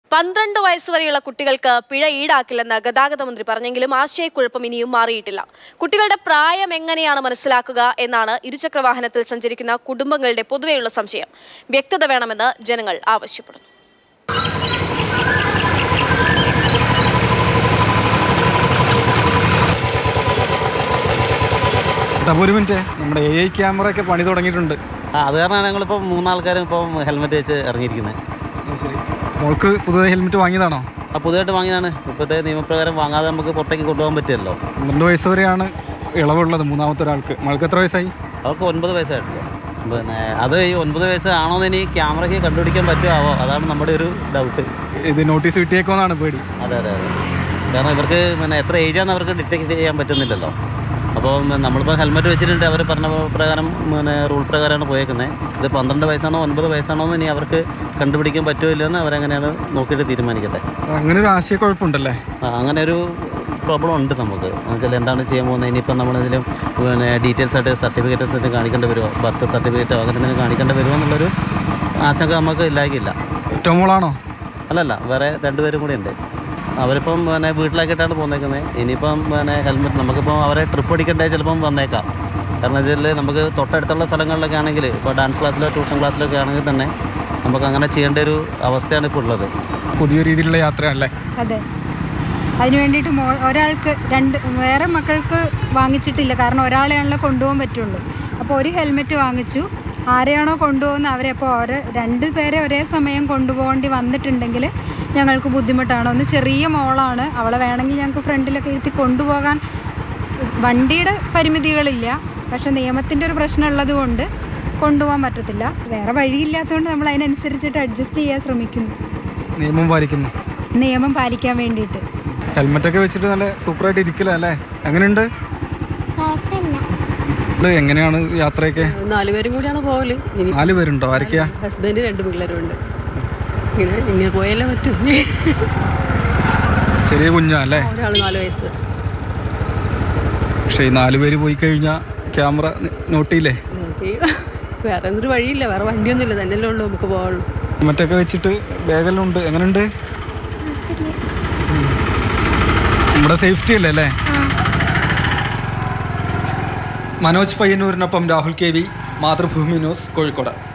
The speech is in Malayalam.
പന്ത്രണ്ട് വയസ്സുവരെയുള്ള കുട്ടികൾക്ക് പിഴ ഈടാക്കില്ലെന്ന് ഗതാഗത മന്ത്രി പറഞ്ഞെങ്കിലും ആശയക്കുഴപ്പം ഇനിയും മാറിയിട്ടില്ല കുട്ടികളുടെ പ്രായം എങ്ങനെയാണ് മനസ്സിലാക്കുക എന്നാണ് ഇരുചക്രവാഹനത്തിൽ സഞ്ചരിക്കുന്ന കുടുംബങ്ങളുടെ പൊതുവെയുള്ള സംശയം വ്യക്തത വേണമെന്ന് ജനങ്ങൾ ആവശ്യപ്പെടുന്നു അപ്പോൾ ഒരു മിനിറ്റ് നമ്മുടെ എ ഐ ക്യാമറ ഒക്കെ പണി തുടങ്ങിയിട്ടുണ്ട് ആ അത് കാരണമാണ് ഞങ്ങളിപ്പോൾ മൂന്നാൾക്കാരും ഇപ്പം ഹെൽമെറ്റ് വെച്ച് ഇറങ്ങിയിരിക്കുന്നത് മോൾക്ക് പുതുതായി ഹെൽമെറ്റ് വാങ്ങിയതാണോ ആ പുതിയതായിട്ട് വാങ്ങിയതാണ് ഇപ്പോഴത്തെ നിയമപ്രകാരം വാങ്ങാതെ നമുക്ക് പുറത്തേക്ക് കൊണ്ടുപോകാൻ പറ്റില്ലല്ലോ പന്ത്രണ്ട് വയസ്സ് വരെയാണ് ഇളവുള്ളത് മൂന്നാമത്തെ ഒരാൾക്ക് മോൾക്ക് എത്ര വയസ്സായി അവർക്ക് ഒൻപത് വയസ്സായിട്ടുള്ളൂ പിന്നെ അത് ഈ ഒൻപത് വയസ്സ് ആണോ എന്ന് ഇനി ക്യാമറയ്ക്ക് കണ്ടുപിടിക്കാൻ പറ്റുമോ അതാണ് നമ്മുടെ ഒരു ഡൗട്ട് ഇത് നോട്ടീസ് കിട്ടിയേക്കോന്നാണ് പേടി അതെ അതെ അതെ കാരണം ഇവർക്ക് പിന്നെ എത്ര ഏജാന്ന് അവർക്ക് ഡിറ്റക്ട് ചെയ്യാൻ പറ്റുന്നില്ലല്ലോ അപ്പോൾ നമ്മളിപ്പോൾ ഹെൽമെറ്റ് വെച്ചിട്ടുണ്ട് അവർ പറഞ്ഞ പ്രകാരം പിന്നെ റൂൾ പ്രകാരമാണ് പോയേക്കുന്നത് ഇത് പന്ത്രണ്ട് വയസ്സാണോ ഒൻപത് വയസ്സാണോ എന്ന് ഇനി അവർക്ക് കണ്ടുപിടിക്കാൻ പറ്റുമോ ഇല്ലയെന്ന് അവരെങ്ങനെയാണ് നോക്കിയിട്ട് തീരുമാനിക്കട്ടെ അങ്ങനെ ഒരു ആശയക്കുഴപ്പമുണ്ടല്ലേ ആ, അങ്ങനെ ഒരു പ്രോബ്ലം ഉണ്ട് നമുക്ക് എന്ന് വെച്ചാൽ എന്താണ് ചെയ്യാൻ പോകുന്നത് ഇനിയിപ്പോൾ നമ്മളിതിലും പിന്നെ ഡീറ്റെയിൽസ് ആയിട്ട് സർട്ടിഫിക്കറ്റ്സ് ആയിട്ട് കാണിക്കേണ്ടി വരുമോ ബർത്ത് സർട്ടിഫിക്കറ്റോ അങ്ങനെ എന്തെങ്കിലും കാണിക്കേണ്ടി വരുമോ എന്നുള്ളൊരു ആശങ്ക നമുക്ക് ഇല്ലാക്കില്ല ഒറ്റ മോളാണോ അല്ലല്ല വേറെ രണ്ടുപേരും കൂടി ഉണ്ട് അവരിപ്പം പിന്നെ വീട്ടിലാക്കിയിട്ടാണ് പോന്നേക്കുന്നത് ഇനിയിപ്പം പിന്നെ ഹെൽമെറ്റ് നമുക്കിപ്പോൾ അവരെ ട്രിപ്പ് അടിക്കണ്ടേ ചിലപ്പം വന്നേക്കാം കാരണം വെച്ചാൽ നമുക്ക് തൊട്ടടുത്തുള്ള സ്ഥലങ്ങളിലൊക്കെ ആണെങ്കിൽ ഇപ്പോൾ ഡാൻസ് ക്ലാസ്സിലോ ട്യൂഷൻ ക്ലാസ്സിലൊക്കെ ആണെങ്കിൽ തന്നെ നമുക്ക് അങ്ങനെ ചെയ്യേണ്ട ഒരു അവസ്ഥയാണ് ഇപ്പോൾ ഉള്ളത് പുതിയ രീതിയിലുള്ള യാത്രയല്ലേ അതെ അതിന് വേണ്ടിയിട്ട് മോ ഒരാൾക്ക് രണ്ട് വേറെ മക്കൾക്ക് വാങ്ങിച്ചിട്ടില്ല കാരണം ഒരാളെയാണല്ലോ കൊണ്ടുപോകാൻ പറ്റുള്ളൂ അപ്പോൾ ഒരു ഹെൽമെറ്റ് വാങ്ങിച്ചു ആരെയാണോ കൊണ്ടുപോകുന്നത് അവരെ അപ്പോൾ ഓരോ രണ്ട് പേരെ ഒരേ സമയം കൊണ്ടുപോകേണ്ടി വന്നിട്ടുണ്ടെങ്കിൽ ഞങ്ങൾക്ക് ബുദ്ധിമുട്ടാണ് ഒന്ന് ചെറിയ മോളാണ് അവളെ വേണമെങ്കിൽ ഞങ്ങൾക്ക് ഫ്രണ്ടിലൊക്കെ ഇരുത്തി കൊണ്ടുപോകാൻ വണ്ടിയുടെ പരിമിതികളില്ല പക്ഷെ നിയമത്തിൻ്റെ ഒരു പ്രശ്നം ഉള്ളത് കൊണ്ട് കൊണ്ടുപോകാൻ പറ്റത്തില്ല വേറെ വഴിയില്ലാത്തതുകൊണ്ട് നമ്മൾ അതിനനുസരിച്ചിട്ട് അഡ്ജസ്റ്റ് ചെയ്യാൻ ശ്രമിക്കുന്നു നിയമം പാലിക്കുന്നു നിയമം പാലിക്കാൻ വേണ്ടിയിട്ട് ഹെൽമെറ്റൊക്കെ വെച്ചിട്ട് നല്ല സൂപ്പറായിട്ട് ഇരിക്കില്ല അല്ലേ എങ്ങനെയുണ്ട് കുഴപ്പമില്ല ഇത് എങ്ങനെയാണ് യാത്രയൊക്കെ നാലുപേരും കൂടിയാണ് പോകല് ഇനി നാല് പേരുണ്ടോ ആരൊക്കെയാ ഹസ്ബൻഡ് രണ്ട് പിള്ളേരുണ്ട് ഇങ്ങനെ ഇങ്ങനെ പോയാലേ പറ്റൂ ചെറിയ കുഞ്ഞാ അല്ലേ ഒരാൾ നാല് വയസ്സ് പക്ഷേ ഈ നാല് പേര് പോയി കഴിഞ്ഞാൽ ക്യാമറ നോട്ടിയില്ലേ നമുക്ക് വേറെ എന്തൊരു വഴിയില്ല വേറെ വണ്ടിയൊന്നുമില്ല തന്നെയല്ലേ ഉള്ളൂ നമുക്ക് പോകാനുള്ളൂ ഹെൽമെറ്റൊക്കെ വെച്ചിട്ട് ബാഗെല്ലാം ഉണ്ട് എങ്ങനെയുണ്ട് നമ്മുടെ സേഫ്റ്റി അല്ലേ അല്ലേ മനോജ് പയ്യന്നൂരിനൊപ്പം Rahul K V Mathrubhumi news Kozhikode